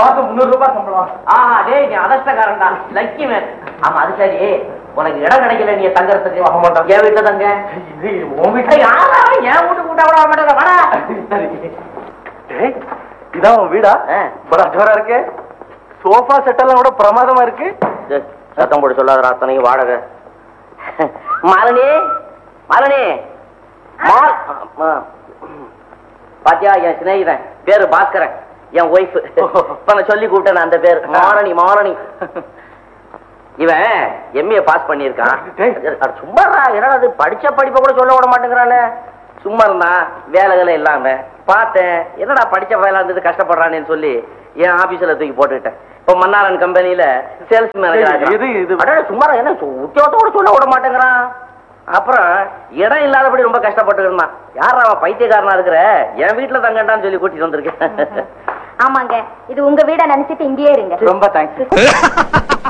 மாசம் முந்நூறு ரூபாய் சம்பளம் ஆஹா டேய் நீ அதஷ்டக்காரன் தான் லக்கி மேன் ஆமா அது சரி உனக்கு இடம் கிடைக்கல நீ தங்கறதுக்கு ஆமாண்டா. என் வீட்டுல தங்க இது உன் வீட்டுல யாரா என் வீட்டு கூட்டா கூட மாட்டேங்க வாடா சரி டேய் இதான் உன் வீடா ஆ. படா ஜோரா இருக்கு சோஃபா செட் எல்லாம் கூட பிரமாதமா இருக்கு டேய், சத்தம் போட்டு சொல்லாத அத்தனைக்கு வாடகை மாலினி மாலினி மால் ஆ, பாத்தியா என் சிநேகிதன் பேரு பாஸ்கரன் என் ஒய்ஃப் இப்ப நான் சொல்லி கூப்பிட்டேன் அந்த பேர் மாரணி மாரணி இவன் எம்ஏ பாஸ் பண்ணியிருக்கான் டேய். அட சும்மாடா என்னடா அது படிச்ச படிப்பை கூட சொல்ல விட மாட்டேங்கிறானே சும்மா இருந்தான் வேலைகளை இல்லாம பார்த்தேன் என்னடா படிச்ச வேலை இருந்தது கஷ்டப்படுறானேன்னு சொல்லி என் ஆபீஸ்ல தூக்கி போட்டுக்கிட்டேன் இப்ப மன்னாரன் கம்பெனில சேல்ஸ் மேனேஜர் இது, இது. சும்மா என்ன சு- உத்தியோகத்தை கூட சொல்ல விட மாட்டேங்கிறான் அப்புறம் இடம் இல்லாதபடி ரொம்ப கஷ்டப்பட்டு இருந்தான் யார் அவன் பைத்தியக்காரனா இருக்கிற என் வீட்டுல தங்கண்டான்னு சொல்லி கூட்டிட்டு வந்திருக்கேன் ஆமாங்க இது உங்க வீட நினைச்சிட்டு இங்கேயே இருங்க ரொம்ப தேங்க்ஸ்